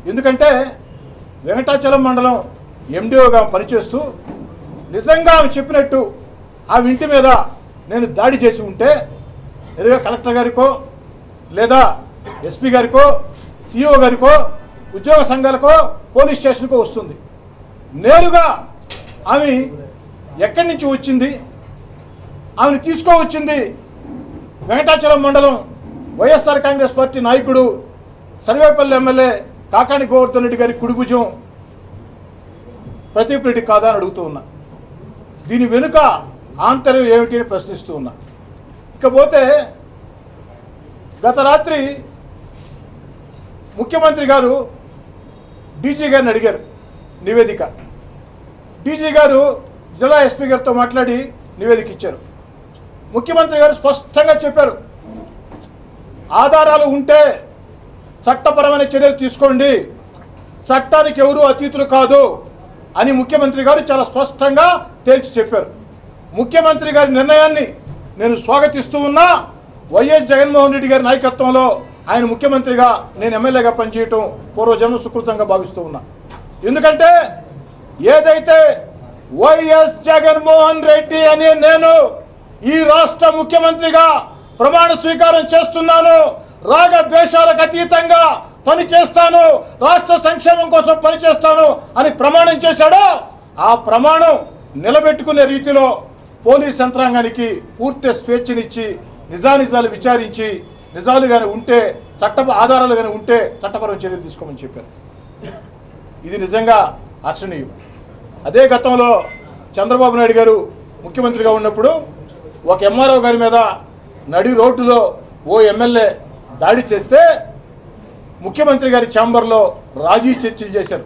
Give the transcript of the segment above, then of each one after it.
ఎందుకంటే వెంకటాచలం మండలం ఎండిఓగా పనిచేస్తూ నిజంగా ఆమె చెప్పినట్టు ఆమె ఇంటి మీద నేను దాడి చేసి ఉంటే ఎదురుగా కలెక్టర్ గారికో లేదా ఎస్పీ గారికో సిఇఓ గారికో ఉద్యోగ సంఘాలకో పోలీస్ స్టేషన్కో వస్తుంది నేరుగా ఆమె ఎక్కడి నుంచి వచ్చింది ఆమెను తీసుకోవచ్చింది వెంకటాచలం మండలం వైఎస్ఆర్ కాంగ్రెస్ పార్టీ నాయకుడు సర్వేపల్లి ఎమ్మెల్యే కాకాని గోవర్ధన్ రెడ్డి గారి కుడిభుజం ప్రదీప్ రెడ్డి కాదా అని అడుగుతూ ఉన్నా దీని వెనుక ఆంతర్యం ఏమిటి అని ప్రశ్నిస్తూ ఉన్నా ఇకపోతే గత రాత్రి ముఖ్యమంత్రి గారు డీజీ గారిని అడిగారు నివేదిక డీజీ గారు జిల్లా ఎస్పీ గారితో మాట్లాడి నివేదిక ఇచ్చారు ముఖ్యమంత్రి గారు స్పష్టంగా చెప్పారు ఆధారాలు ఉంటే చట్టపరమైన చర్యలు తీసుకోండి చట్టానికి ఎవరు అతీతులు కాదు అని ముఖ్యమంత్రి గారు చాలా స్పష్టంగా తేల్చి చెప్పారు ముఖ్యమంత్రి గారి నిర్ణయాన్ని నేను స్వాగతిస్తూ ఉన్నా వైఎస్ జగన్మోహన్ రెడ్డి గారి నాయకత్వంలో ఆయన ముఖ్యమంత్రిగా నేను ఎమ్మెల్యేగా పనిచేయటం పూర్వజన్మ సుకృతంగా భావిస్తూ ఉన్నా ఎందుకంటే ఏదైతే వైఎస్ జగన్మోహన్ రెడ్డి అనే నేను ఈ రాష్ట్ర ముఖ్యమంత్రిగా ప్రమాణ స్వీకారం చేస్తున్నాను రాగ ద్వేషాలకు అతీతంగా పని చేస్తాను రాష్ట్ర సంక్షేమం కోసం పనిచేస్తాను అని ప్రమాణం చేశాడో ఆ ప్రమాణం నిలబెట్టుకునే రీతిలో పోలీస్ యంత్రాంగానికి పూర్తి స్వేచ్ఛనిచ్చి నిజానిజాలు విచారించి నిజాలు కానీ ఉంటే చట్ట ఆధారాలు కానీ ఉంటే చట్టపరమైన చర్యలు తీసుకోమని చెప్పారు ఇది నిజంగా హర్షణీయం అదే గతంలో చంద్రబాబు నాయుడు గారు ముఖ్యమంత్రిగా ఉన్నప్పుడు ఒక ఎంఆర్ఓ గారి మీద నడి రోడ్డులో ఓ ఎమ్మెల్యే దాడి చేస్తే ముఖ్యమంత్రి గారి ఛాంబర్లో రాజీ చర్చలు చేశారు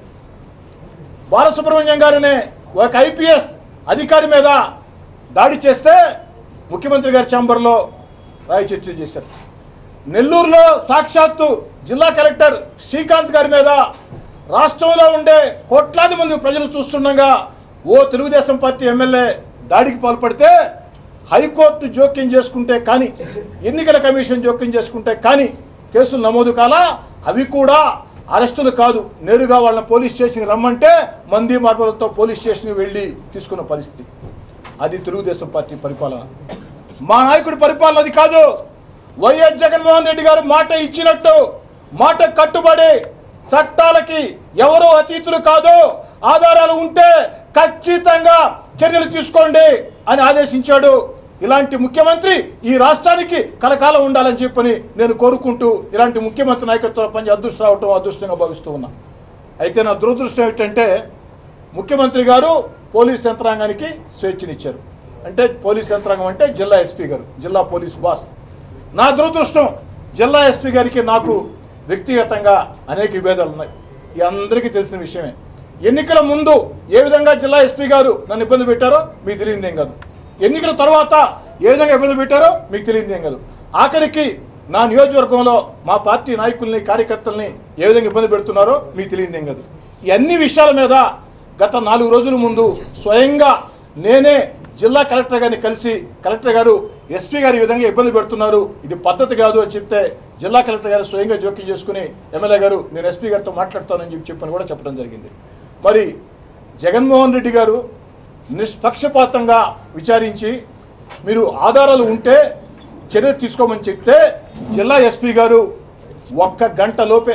బాలసుబ్రహ్మణ్యం గారనే ఒక ఐపీఎస్ అధికారి మీద దాడి చేస్తే ముఖ్యమంత్రి గారి ఛాంబర్లో రాయి చర్చలు చేశారు నెల్లూరులో సాక్షాత్తు జిల్లా కలెక్టర్ శ్రీకాంత్ గారి మీద రాష్ట్రంలో ఉండే కోట్లాది మంది ప్రజలు చూస్తుండగా ఓ తెలుగుదేశం పార్టీ ఎమ్మెల్యే దాడికి పాల్పడితే హైకోర్టు జోక్యం చేసుకుంటే కానీ ఎన్నికల కమిషన్ జోక్యం చేసుకుంటే కానీ కేసులు నమోదు కాలా అవి కూడా అరెస్టులు కాదు నేరుగా వాళ్ళని పోలీస్ స్టేషన్కి రమ్మంటే మంది మార్పులతో పోలీస్ స్టేషన్కి వెళ్ళి తీసుకున్న పరిస్థితి అది తెలుగుదేశం పార్టీ పరిపాలన మా నాయకుడి పరిపాలన అది కాదు వైఎస్ జగన్మోహన్ రెడ్డి గారు మాట ఇచ్చినట్టు మాట కట్టుబడి చట్టాలకి ఎవరో అతీతులు కాదు ఆధారాలు ఉంటే ఖచ్చితంగా చర్యలు తీసుకోండి అని ఆదేశించాడు ఇలాంటి ముఖ్యమంత్రి ఈ రాష్ట్రానికి కలకాలం ఉండాలని చెప్పని నేను కోరుకుంటూ ఇలాంటి ముఖ్యమంత్రి నాయకత్వంలో పని అదృష్టం రావటం అదృష్టంగా భావిస్తూ ఉన్నా అయితే నా దురదృష్టం ఏంటంటే ముఖ్యమంత్రి గారు పోలీస్ యంత్రాంగానికి స్వేచ్ఛనిచ్చారు అంటే పోలీస్ యంత్రాంగం అంటే జిల్లా ఎస్పీ గారు జిల్లా పోలీస్ బాస్ నా దురదృష్టం జిల్లా ఎస్పీ గారికి నాకు వ్యక్తిగతంగా అనేక విభేదాలు ఉన్నాయి ఈ అందరికీ తెలిసిన విషయమే ఎన్నికల ముందు ఏ విధంగా జిల్లా ఎస్పీ గారు నన్ను ఇబ్బంది పెట్టారో మీకు తెలియదేం కాదు ఎన్నికల తర్వాత ఏ విధంగా ఇబ్బంది పెట్టారో మీకు తెలియదేం కాదు ఆఖరికి నా నియోజకవర్గంలో మా పార్టీ నాయకుల్ని కార్యకర్తల్ని ఏ విధంగా ఇబ్బంది పెడుతున్నారో మీకు తెలియదేం కాదు ఈ అన్ని విషయాల మీద గత నాలుగు రోజుల ముందు స్వయంగా నేనే జిల్లా కలెక్టర్ గారిని కలిసి కలెక్టర్ గారు ఎస్పీ గారు ఈ విధంగా ఇబ్బంది పెడుతున్నారు ఇది పద్ధతి కాదు అని చెప్తే జిల్లా కలెక్టర్ గారు స్వయంగా జోక్యం చేసుకుని ఎమ్మెల్యే గారు నేను ఎస్పీ గారితో మాట్లాడతానని చెప్పి చెప్పని కూడా చెప్పడం జరిగింది మరి జగన్మోహన్ రెడ్డి గారు నిష్పక్షపాతంగా విచారించి మీరు ఆధారాలు ఉంటే చర్య తీసుకోమని చెప్తే జిల్లా ఎస్పీ గారు ఒక్క గంట లోపే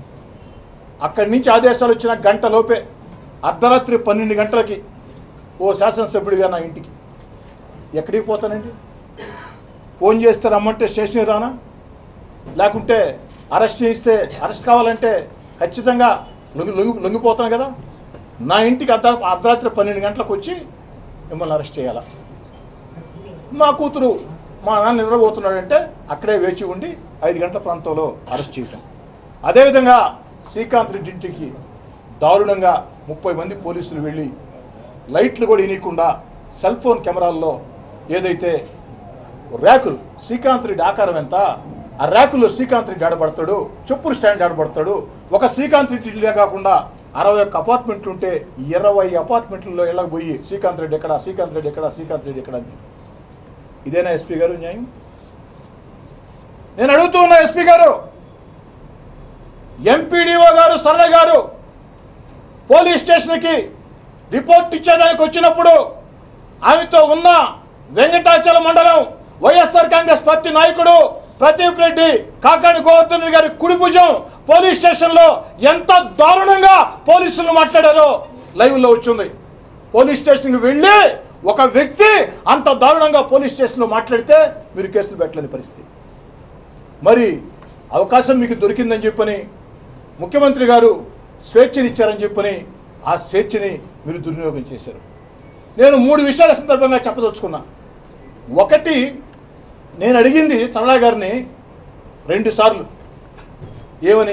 అక్కడి నుంచి ఆదేశాలు వచ్చిన గంట లోపే అర్ధరాత్రి పన్నెండు గంటలకి ఓ శాసనసభ్యుడిగా నా ఇంటికి ఎక్కడికి పోతానండి ఫోన్ చేస్తే రమ్మంటే స్టేషన్కి రానా లేకుంటే అరెస్ట్ చేయిస్తే అరెస్ట్ కావాలంటే ఖచ్చితంగా లొంగి లొంగి లొంగిపోతాను కదా నా ఇంటికి అర్ధ అర్ధరాత్రి పన్నెండు గంటలకు వచ్చి మిమ్మల్ని అరెస్ట్ చేయాలా మా కూతురు మా నాన్న నిద్రపోతున్నాడంటే అక్కడే వేచి ఉండి ఐదు గంటల ప్రాంతంలో అరెస్ట్ చేయటం అదేవిధంగా శ్రీకాంత్ రెడ్డి ఇంటికి దారుణంగా ముప్పై మంది పోలీసులు వెళ్ళి లైట్లు కూడా ఇనీయకుండా సెల్ ఫోన్ కెమెరాల్లో ఏదైతే ర్యాకులు శ్రీకాంత్ రెడ్డి ఆకారం ఎంత ఆ ర్యాకుల్లో శ్రీకాంత్ రెడ్డి ఆడబడతాడు చెప్పులు స్టాండ్ ఆడబడతాడు ఒక శ్రీకాంత్ రెడ్డి ఇల్లే కాకుండా అరవై ఒక్క అపార్ట్మెంట్లు ఉంటే ఇరవై అపార్ట్మెంట్లలో ఇళ్ళకి పోయి శ్రీకాంత్ రెడ్డి ఎక్కడ శ్రీకాంత్ రెడ్డి ఎక్కడ శ్రీకాంత్ రెడ్డి ఎక్కడ అని ఇదేనా ఎస్పీ గారు న్యాయం నేను అడుగుతూ ఉన్నా ఎస్పీ గారు ఎంపీడీఓ గారు సరళ గారు పోలీస్ స్టేషన్కి రిపోర్ట్ ఇచ్చేదానికి వచ్చినప్పుడు ఆమెతో ఉన్న వెంకటాచల మండలం వైఎస్ఆర్ కాంగ్రెస్ పార్టీ నాయకుడు ప్రదీప్ రెడ్డి కాకాని గోవర్ధన్ రెడ్డి గారి కుడి భుజం పోలీస్ స్టేషన్లో ఎంత దారుణంగా పోలీసులు మాట్లాడారో లైవ్లో వచ్చింది పోలీస్ స్టేషన్కి వెళ్ళి ఒక వ్యక్తి అంత దారుణంగా పోలీస్ స్టేషన్లో మాట్లాడితే మీరు కేసులు పెట్టలేని పరిస్థితి మరి అవకాశం మీకు దొరికిందని చెప్పని ముఖ్యమంత్రి గారు స్వేచ్ఛనిచ్చారని చెప్పని ఆ స్వేచ్ఛని మీరు దుర్వినియోగం చేశారు నేను మూడు విషయాల సందర్భంగా చెప్పదలుచుకున్నా ఒకటి నేను అడిగింది సరళా గారిని రెండు సార్లు ఏమని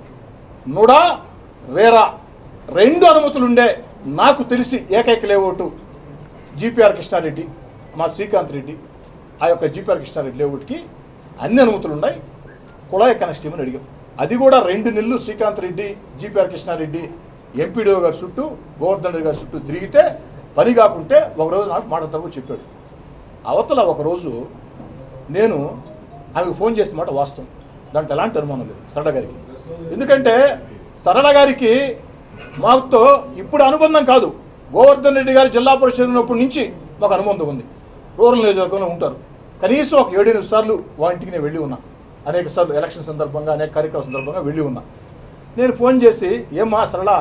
నుడా రేరా రెండు అనుమతులు ఉండే నాకు తెలిసి ఏకైక లేఅవుట్ జీపీఆర్ కృష్ణారెడ్డి మా శ్రీకాంత్ రెడ్డి ఆ యొక్క జీపీఆర్ కృష్ణారెడ్డి లేఅవుట్కి అన్ని అనుమతులు ఉన్నాయి కుళాయి కనెక్ట్ చేయమని అడిగాం అది కూడా రెండు నెలలు శ్రీకాంత్ రెడ్డి జీపీఆర్ కృష్ణారెడ్డి ఎంపీడీఓ గారి చుట్టూ గోవర్ధన్ రెడ్డి గారి చుట్టూ తిరిగితే పని కాకుంటే ఒకరోజు నాకు మాట తప్పు చెప్పాడు అవతల ఒకరోజు నేను ఆమెకు ఫోన్ చేసిన మాట వాస్తవం దాంట్లో ఎలాంటి అనుమానం లేదు సరళ గారికి ఎందుకంటే సరళ గారికి మాతో ఇప్పుడు అనుబంధం కాదు గోవర్ధన్ రెడ్డి గారు జిల్లా పరిషత్ ఉన్నప్పటి నుంచి మాకు అనుబంధం ఉంది రూరల్ నియోజకవర్గంలో ఉంటారు కనీసం ఒక ఏడెనిమిది సార్లు వాళ్ళ ఇంటికి నేను వెళ్ళి ఉన్నా అనేక సార్లు ఎలక్షన్ సందర్భంగా అనేక కార్యక్రమం సందర్భంగా వెళ్ళి ఉన్నా నేను ఫోన్ చేసి ఏమ్మా సరళ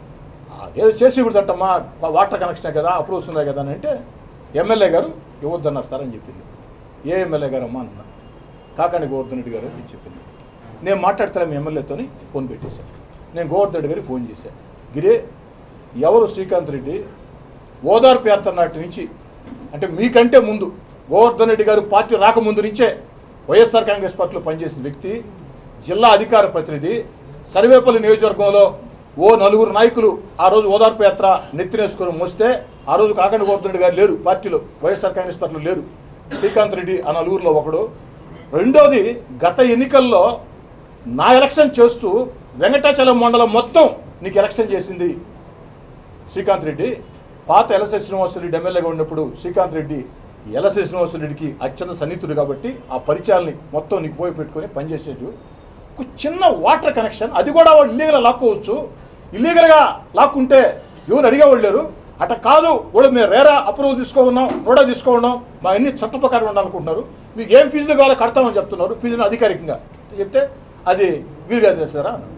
ఏదో చేసి ఇవ్వదంటమ్మా వాటర్ కనెక్షన్ కదా అప్రూవ్స్ ఉన్నాయి కదా అని అంటే ఎమ్మెల్యే గారు ఇవ్వద్దన్నారు సార్ అని చెప్పింది ఏ ఎమ్మెల్యే గారు అమ్మా అన్నా కాకాని గోవర్ధన్ రెడ్డి గారు అని చెప్పింది నేను మాట్లాడతాను మీ ఎమ్మెల్యేతోని ఫోన్ పెట్టేశాను నేను గోవర్ధన్ రెడ్డి గారికి ఫోన్ చేశాను గిరే ఎవరు శ్రీకాంత్ రెడ్డి ఓదార్పు యాత్ర నాటి నుంచి అంటే మీకంటే ముందు గోవర్ధన్ రెడ్డి గారు పార్టీ రాకముందు నుంచే వైఎస్ఆర్ కాంగ్రెస్ పార్టీలో పనిచేసిన వ్యక్తి జిల్లా అధికార ప్రతినిధి సర్వేపల్లి నియోజకవర్గంలో ఓ నలుగురు నాయకులు ఆ రోజు ఓదార్పు యాత్ర నెత్తినేసుకొని మోస్తే ఆ రోజు కాకండి గోవర్ధన్ రెడ్డి గారు లేరు పార్టీలో వైఎస్ఆర్ కాంగ్రెస్ పార్టీలో లేరు శ్రీకాంత్ రెడ్డి ఆ నలుగురిలో ఒకడు రెండోది గత ఎన్నికల్లో నా ఎలక్షన్ చేస్తూ వెంకటాచలం మండలం మొత్తం నీకు ఎలక్షన్ చేసింది శ్రీకాంత్ రెడ్డి పాత ఎలసే శ్రీనివాసరెడ్డి ఎమ్మెల్యేగా ఉన్నప్పుడు శ్రీకాంత్ రెడ్డి ఎలసే శ్రీనివాసరెడ్డికి అత్యంత సన్నిహితుడు కాబట్టి ఆ పరిచయాల్ని మొత్తం నీకు పోయి పెట్టుకొని పనిచేసేటు ఒక చిన్న వాటర్ కనెక్షన్ అది కూడా వాడు ఇల్లీగల్ లాక్కోవచ్చు ఇల్లీగల్గా లాక్కుంటే ఎవరు అడిగేవాళ్ళు లేరు అట కాదు వాళ్ళు మేము రేరా అప్రూవల్ తీసుకో ఉన్నాం నోడా తీసుకో ఉన్నాం మా అన్ని చట్ట ప్రకారం ఉండాలనుకుంటున్నారు మీకు ఏం ఫీజులు కావాలో కడతామని చెప్తున్నారు ఫీజును అధికారికంగా చెప్తే అది వీలుగా చేస్తారా అన్నాడు.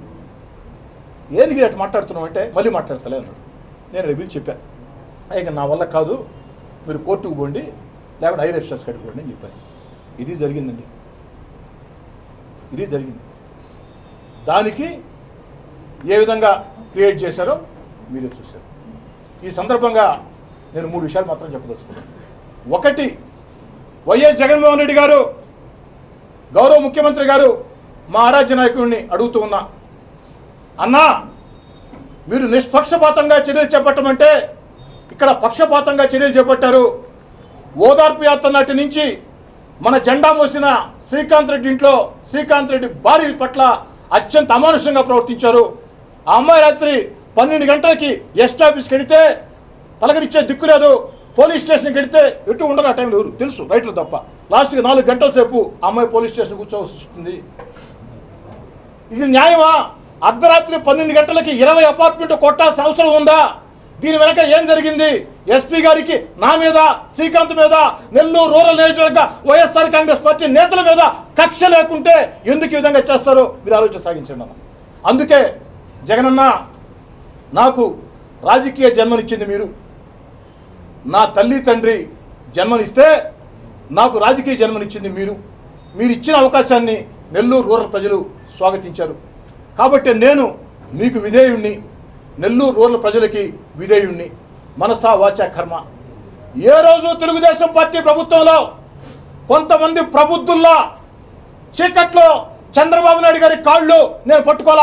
ఏంది మీరు అట్లా మాట్లాడుతున్నావు అంటే మళ్ళీ మాట్లాడతలే అన్నాడు నేను అడిగి పిలిచి చెప్పాను ఇక నా వల్ల కాదు మీరు కోర్టుకు పోండి లేకపోతే హైర్ ఎఫ్సర్స్ కట్టుకోండి అని చెప్పాను ఇది జరిగిందండి ఇది జరిగింది దానికి ఏ విధంగా క్రియేట్ చేశారో మీరే చూశారు ఈ సందర్భంగా నేను మూడు విషయాలు మాత్రం చెప్పదలుచుకున్నాను ఒకటి వైఎస్ జగన్మోహన్ రెడ్డి గారు గౌరవ ముఖ్యమంత్రి గారు మా ఆరాధ్య నాయకుడిని అడుగుతూ ఉన్నా అన్నా మీరు నిష్పక్షపాతంగా చర్యలు చేపట్టమంటే ఇక్కడ పక్షపాతంగా చర్యలు చేపట్టారు ఓదార్పు యాత్ర నాటి నుంచి మన జెండా మోసిన శ్రీకాంత్ రెడ్డి ఇంట్లో శ్రీకాంత్ రెడ్డి భార్య పట్ల అత్యంత అమానుషంగా ప్రవర్తించారు ఆ అమ్మాయి రాత్రి పన్నెండు గంటలకి ఎస్ట్ ఆఫీస్కి వెళితే పలకరించే దిక్కు లేదు పోలీస్ స్టేషన్కి వెళితే ఎటు ఉండరు ఆ టైంలో ఎవరు తెలుసు రైట్లు తప్ప లాస్ట్కి నాలుగు గంటల సేపు ఆ అమ్మాయి పోలీస్ స్టేషన్ కూర్చోవలసి వస్తుంది ఇది న్యాయమా అర్ధరాత్రి పన్నెండు గంటలకి ఇరవై అపార్ట్మెంట్ కొట్టాల్సిన అవసరం ఉందా దీని వెనక ఏం జరిగింది ఎస్పీ గారికి నా మీద శ్రీకాంత్ మీద నెల్లూరు రూరల్ నియోజకవర్గ వైఎస్ఆర్ కాంగ్రెస్ పార్టీ నేతల మీద కక్ష లేకుంటే ఎందుకు ఈ విధంగా చేస్తారో మీరు ఆలోచన సాగించండి అన్న అందుకే జగనన్న నాకు రాజకీయ జన్మనిచ్చింది మీరు నా తల్లి తండ్రి జన్మనిస్తే నాకు రాజకీయ జన్మనిచ్చింది మీరు మీరు ఇచ్చిన అవకాశాన్ని నెల్లూరు రూరల్ ప్రజలు స్వాగతించారు కాబట్టి నేను మీకు విధేయుణ్ణి నెల్లూరు రూరల్ ప్రజలకి విధేయుణ్ణి మనసా వాచా కర్మ ఏ రోజు తెలుగుదేశం పార్టీ ప్రభుత్వంలో కొంతమంది ప్రబుద్ధుల్లా చీకట్లో చంద్రబాబు నాయుడు గారి కాళ్ళు నేను పట్టుకోలా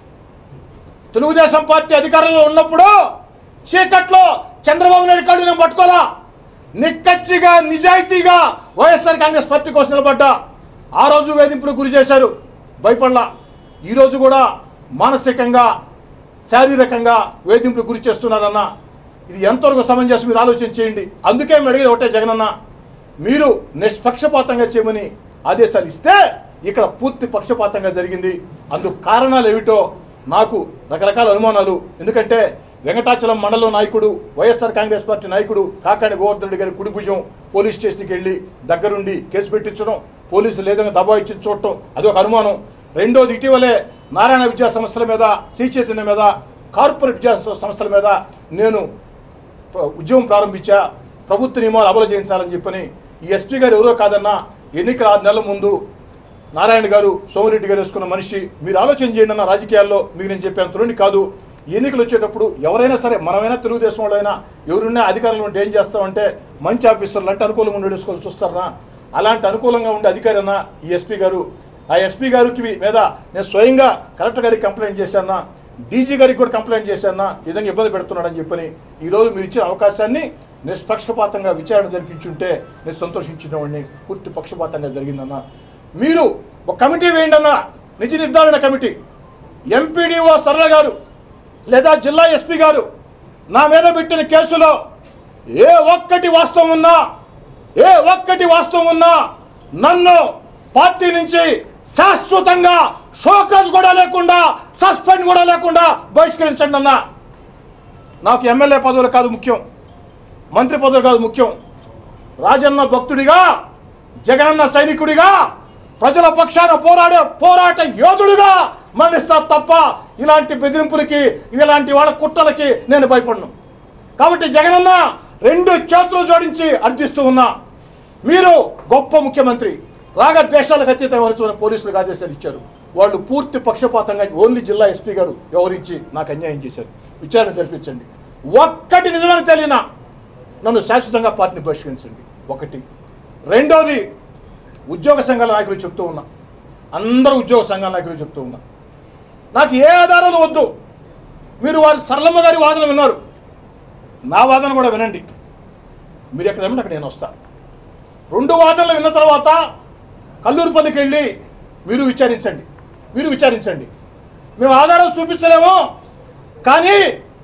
తెలుగుదేశం పార్టీ అధికారంలో ఉన్నప్పుడు చీకట్లో చంద్రబాబు నాయుడు కాళ్ళు నేను పట్టుకోలా నిక్కచ్చిగా నిజాయితీగా వైఎస్ఆర్ కాంగ్రెస్ పార్టీ కోసం నిలబడ్డా ఆ రోజు వేధింపులకు గురి చేశారు భయపడలా ఈరోజు కూడా మానసికంగా శారీరకంగా వేధింపులకు గురి చేస్తున్నారన్న ఇది ఎంతవరకు సమంజసం మీరు ఆలోచన చేయండి అందుకే మేము అడిగేది ఒకటే జగనన్న మీరు నిష్పక్షపాతంగా చేయమని ఆదేశాలు ఇస్తే ఇక్కడ పూర్తి పక్షపాతంగా జరిగింది అందుకు కారణాలు ఏమిటో నాకు రకరకాల అనుమానాలు ఎందుకంటే వెంకటాచలం మండలం నాయకుడు వైఎస్ఆర్ కాంగ్రెస్ పార్టీ నాయకుడు కాకాని గోవర్ధన్ రెడ్డి గారి కుడి భుజం పోలీస్ స్టేషన్కి వెళ్ళి దగ్గరుండి కేసు పెట్టించడం పోలీసులు ఏదైనా దబాయించి చూడటం అది ఒక అనుమానం రెండోది ఇటీవలే నారాయణ విద్యా సంస్థల మీద శ్రీ చైతన్య మీద కార్పొరేట్ విద్యా సంస్థల మీద నేను ప్ర- ఉద్యమం ప్రారంభించా ప్రభుత్వ నియమాలు అమలు చేయించాలని చెప్పని ఈ ఎస్పీ గారు ఎవరో కాదన్నా ఎన్నికల ఆరు నెలల ముందు నారాయణ గారు సోమిరెడ్డి గారు వేసుకున్న మనిషి మీరు ఆలోచన చేయండి అన్న రాజకీయాల్లో మీకు నేను చెప్పాను తురుని కాదు ఎన్నికలు వచ్చేటప్పుడు ఎవరైనా సరే మనమైనా తెలుగుదేశం వాళ్ళైనా ఎవరున్నా అధికారులు ఉంటే ఏం చేస్తామంటే మంచి ఆఫీసర్లు అంటే అనుకూలంగా ఉండి వేసుకోవాలి చూస్తారనా అలాంటి అనుకూలంగా ఉండే అధికారి అన్న ఈ ఎస్పీ గారు ఆ ఎస్పీ గారికి మీద నేను స్వయంగా కలెక్టర్ గారికి కంప్లైంట్ చేశానా డీజీ గారికి కూడా కంప్లైంట్ చేశానా ఈ విధంగా ఇబ్బంది పెడుతున్నాడని చెప్పని ఈరోజు మీరు ఇచ్చిన అవకాశాన్ని నిష్పక్షపాతంగా విచారణ జరిపించుంటే నేను సంతోషించినవాడిని పూర్తి పక్షపాతంగా జరిగిందన్న మీరు ఒక కమిటీ వేయండి అన్న నిజ నిర్ధారణ కమిటీ ఎంపీడీఓ సరళ గారు లేదా జిల్లా ఎస్పీ గారు నా మీద పెట్టిన కేసులో ఏ ఒక్కటి వాస్తవం ఉన్నా ఏ ఒక్కటి వాస్తవం ఉన్నా నన్ను పార్టీ నుంచి శాశ్వతంగా షోకాజ్ కూడా లేకుండా సస్పెండ్ కూడా లేకుండా బహిష్కరించండి అన్నా నాకు ఎమ్మెల్యే పదవులు కాదు ముఖ్యం మంత్రి పదవులు కాదు ముఖ్యం రాజన్న భక్తుడిగా జగనన్న సైనికుడిగా ప్రజల పక్షాన పోరాడే పోరాట యోధుడిగా మరణిస్తా తప్ప ఇలాంటి బెదిరింపులకి ఇలాంటి వాళ్ళ కుట్రలకి నేను భయపడను కాబట్టి జగనన్న రెండు చేతులు జోడించి అర్థిస్తూ ఉన్నా మీరు గొప్ప ముఖ్యమంత్రి రాగద్వేషాలకు అతీతమైన పోలీసులకు ఆదేశాలు ఇచ్చారు వాళ్ళు పూర్తి పక్షపాతంగా ఓన్లీ జిల్లా ఎస్పీ గారు వ్యవహరించి నాకు అన్యాయం చేశారు విచారణ జరిపించండి ఒక్కటి నిజమని తెలియనా నన్ను శాశ్వతంగా పార్టీని బహిష్కరించండి ఒకటి రెండోది ఉద్యోగ సంఘాల నాయకులు చెప్తూ ఉన్నా అందరూ ఉద్యోగ సంఘాల నాయకులు చెప్తూ ఉన్నా నాకు ఏ ఆధారాలు వద్దు మీరు వారి సరళమ్మ గారి వాదన విన్నారు నా వాదన కూడా వినండి మీరు ఎక్కడ ఏమంటే అక్కడ నేను వస్తా రెండు వాదనలు విన్న తర్వాత కల్లూరుపల్లికి వెళ్ళి మీరు విచారించండి మీరు విచారించండి మేము ఆధారాలు చూపించలేము కానీ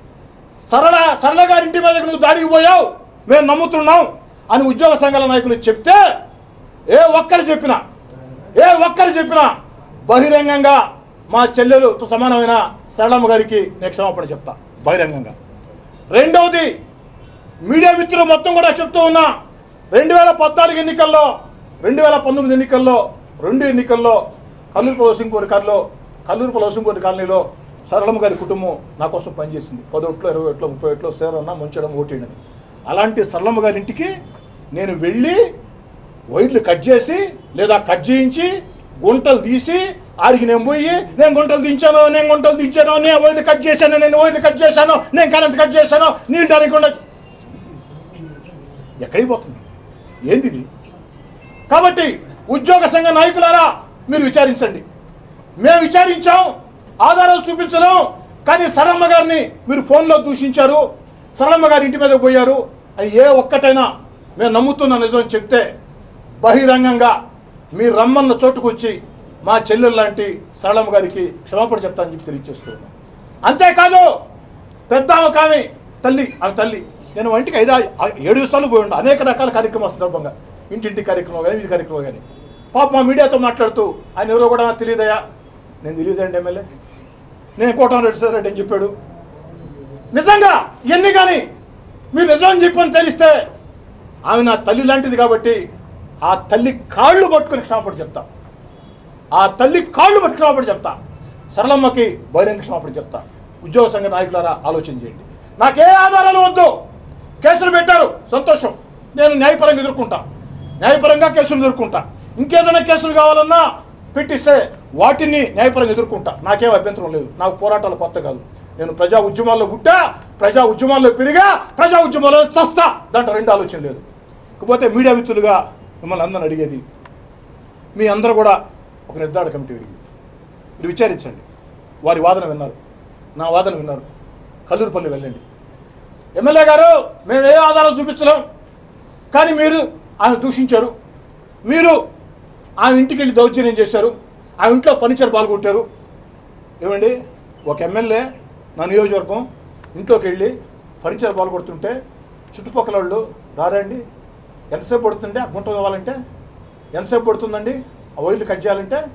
సరళ సరళ గారి ఇంటి మీదకి నువ్వు దాడికి పోయావు మేము నమ్ముతున్నాం అని ఉద్యోగ సంఘాల నాయకులు చెప్తే ఏ ఒక్కరు చెప్పినా ఏ ఒక్కరు చెప్పినా బహిరంగంగా మా చెల్లెలుతో సమానమైన సరళమ్మ గారికి నేను క్షమాపణ చెప్తా బహిరంగంగా రెండవది మీడియా మిత్రులు మొత్తం కూడా చెప్తూ ఉన్నా రెండు వేల పద్నాలుగు ఎన్నికల్లో రెండు వేల పంతొమ్మిది ఎన్నికల్లో రెండు ఎన్నికల్లో కల్లూరు పొలసింపూరి కాలనీలో కల్లూరు పొలసింపూరి కాలనీలో సరళమ్మ గారి కుటుంబం నా కోసం పనిచేసింది పది ఒట్లో ఇరవై ఒట్లో ముప్పై ఒట్లో సేరన్న ముంచడం ఓటేయడం అలాంటి సరళమ్మ గారి ఇంటికి నేను వెళ్ళి వైర్లు కట్ చేసి లేదా కట్ చేయించి గుంటలు తీసి ఆడికి నేను పోయి నేను గుంటలు దించాను నేను గుంటలు దించాను నేను వైర్లు కట్ చేశాను నేను వైర్లు కట్ చేశాను నేను కరెంట్ కట్ చేశాను నీళ్ళు దానికుండా ఎక్కడికి పోతుంది ఏంది ఇది కాబట్టి ఉద్యోగ సంఘ నాయకులారా మీరు విచారించండి మేము విచారించాం ఆధారాలు చూపించలేం కానీ సరళమ్మ గారిని మీరు ఫోన్లో దూషించారు సరళమ్మ గారి ఇంటి మీద పోయారు అని ఏ ఒక్కటైనా మేము నమ్ముతున్న నిజం అని చెప్తే బహిరంగంగా మీరు రమ్మన్న చోటుకు వచ్చి మా చెల్లెలు లాంటి సరళమ్మ గారికి క్షమాపణ చెప్తానని చెప్పి తెలియజేస్తున్నాం అంతేకాదు పెద్ద ఆమె కామె తల్లి ఆమె తల్లి నేను ఇంటికి ఐదు ఆ- ఏడు సార్లు పోయి ఉండ అనేక రకాల కార్యక్రమాల సందర్భంగా ఇంటింటి కార్యక్రమం కానీ ఇది కార్యక్రమం కానీ పాప మా మీడియాతో మాట్లాడుతూ ఆయన ఎవరో కూడా నాకు తెలియదయా నేను తెలియదండి ఎమ్మెల్యే నేను కోటం రెడ్డి సార్ రెడ్డి అని చెప్పాడు నిజంగా ఇవన్నీ కానీ మీరు నిజం అని చెప్పని తెలిస్తే ఆమె నా తల్లి లాంటిది కాబట్టి ఆ తల్లి కాళ్ళు పట్టుకొని క్షమాపణ చెప్తా ఆ తల్లి కాళ్ళు పట్టుకు క్షమాపణ చెప్తా సరళమ్మకి బహిరంగ క్షమాపణ చెప్తా ఉద్యోగ సంఘ నాయకులారా ఆలోచన చేయండి నాకే ఆధారాలు వద్దు కేసులు పెట్టారు సంతోషం నేను న్యాయపరంగా ఎదుర్కొంటా న్యాయపరంగా కేసులు ఎదుర్కొంటా ఇంకేదైనా కేసులు కావాలన్నా పెట్టిస్తే వాటిని న్యాయపరంగా ఎదుర్కొంటా నాకేం అభ్యంతరం లేదు నాకు పోరాటాలు కొత్త కాదు నేను ప్రజా ఉద్యమాల్లో పుట్టా ప్రజా ఉద్యమాల్లో పెరిగా ప్రజా ఉద్యమాల్లో చస్తా దాంట్లో రెండు ఆలోచన లేదు ఇకపోతే మీడియా మిత్రులుగా మిమ్మల్ని అందరిని అడిగేది మీ అందరూ కూడా ఒక నిర్ధారణ కమిటీ వేయండి మీరు విచారించండి వారి వాదన విన్నారు నా వాదన విన్నారు కల్లూరుపల్లి వెళ్ళండి ఎమ్మెల్యే గారు మేము ఏ ఆధారాలు చూపించలేం కానీ మీరు ఆమె దూషించారు మీరు ఆమె ఇంటికి వెళ్ళి దౌర్జన్యం చేశారు ఆ ఇంట్లో ఫర్నిచర్ పాల్గొట్టారు ఏమండి ఒక ఎమ్మెల్యే నా నియోజకవర్గం ఇంట్లోకి వెళ్ళి ఫర్నిచర్ పాల్గొడుతుంటే చుట్టుపక్కల వాళ్ళు రారండి ఎంతసేపు పడుతుందండి ఆ గుంట కావాలంటే ఎంతసేపు పడుతుందండి ఆ వైర్లు కట్ చేయాలంటే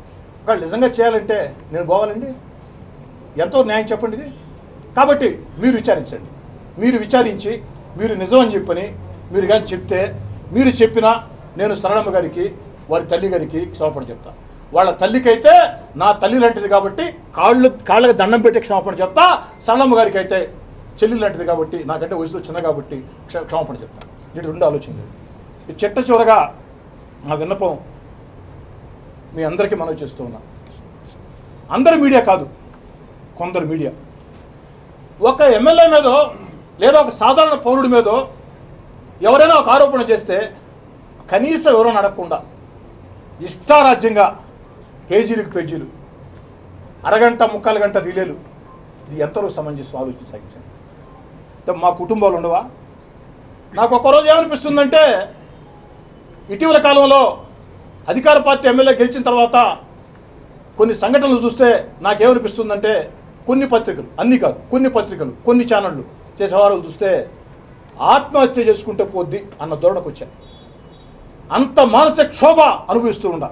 ఒకవేళ నిజంగా చేయాలంటే నేను పోవాలండి ఎంతో న్యాయం చెప్పండి ఇది కాబట్టి మీరు విచారించండి మీరు విచారించి మీరు నిజం అని చెప్పని మీరు కానీ చెప్తే మీరు చెప్పినా నేను సరళమ్మ గారికి వారి తల్లి గారికి క్షమాపణ చెప్తా వాళ్ళ తల్లికైతే నా తల్లి లాంటిది కాబట్టి కాళ్ళు కాళ్ళకి దండం పెట్టి క్షమాపణ చెప్తా సరళమ్మ గారికి అయితే చెల్లి లాంటిది కాబట్టి నాకంటే వయసులో చిన్న కాబట్టి క్ష- క్షమాపణ చెప్తా ఇది రెండు ఆలోచన లేదు ఈ చిట్ట చివరగా నా విన్నపం మీ అందరికీ మనవి చేస్తూ ఉన్నా అందరు మీడియా కాదు కొందరు మీడియా ఒక ఎమ్మెల్యే మీదో లేదా ఒక సాధారణ పౌరుడి మీదో ఎవరైనా ఒక ఆరోపణ చేస్తే కనీసం ఎవరైనా అడగకుండా ఇష్టారాజ్యంగా పేజీలకు పేజీలు అరగంట ముక్కాలు గంట రిలేలు ఇది ఎంతవరకు సమంజసం ఆలోచన సాగించండి అంటే మా కుటుంబాలు ఉండవా నాకు ఒక్కరోజు ఏమనిపిస్తుందంటే ఇటీవల కాలంలో అధికార పార్టీ ఎమ్మెల్యే గెలిచిన తర్వాత కొన్ని సంఘటనలు చూస్తే నాకేమనిపిస్తుందంటే కొన్ని పత్రికలు అన్ని కాదు కొన్ని పత్రికలు కొన్ని ఛానళ్ళు చేసే వ్యవహారాలు చూస్తే ఆత్మహత్య చేసుకుంటే పోద్ది అన్న ధోరణకు వచ్చా అంత మానసిక క్షోభ అనుభవిస్తూ ఉండ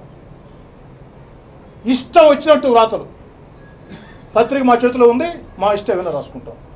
ఇష్టం వచ్చినట్టు వ్రాతలు పత్రిక మా చేతిలో ఉంది మా ఇష్టం ఏమైనా రాసుకుంటాం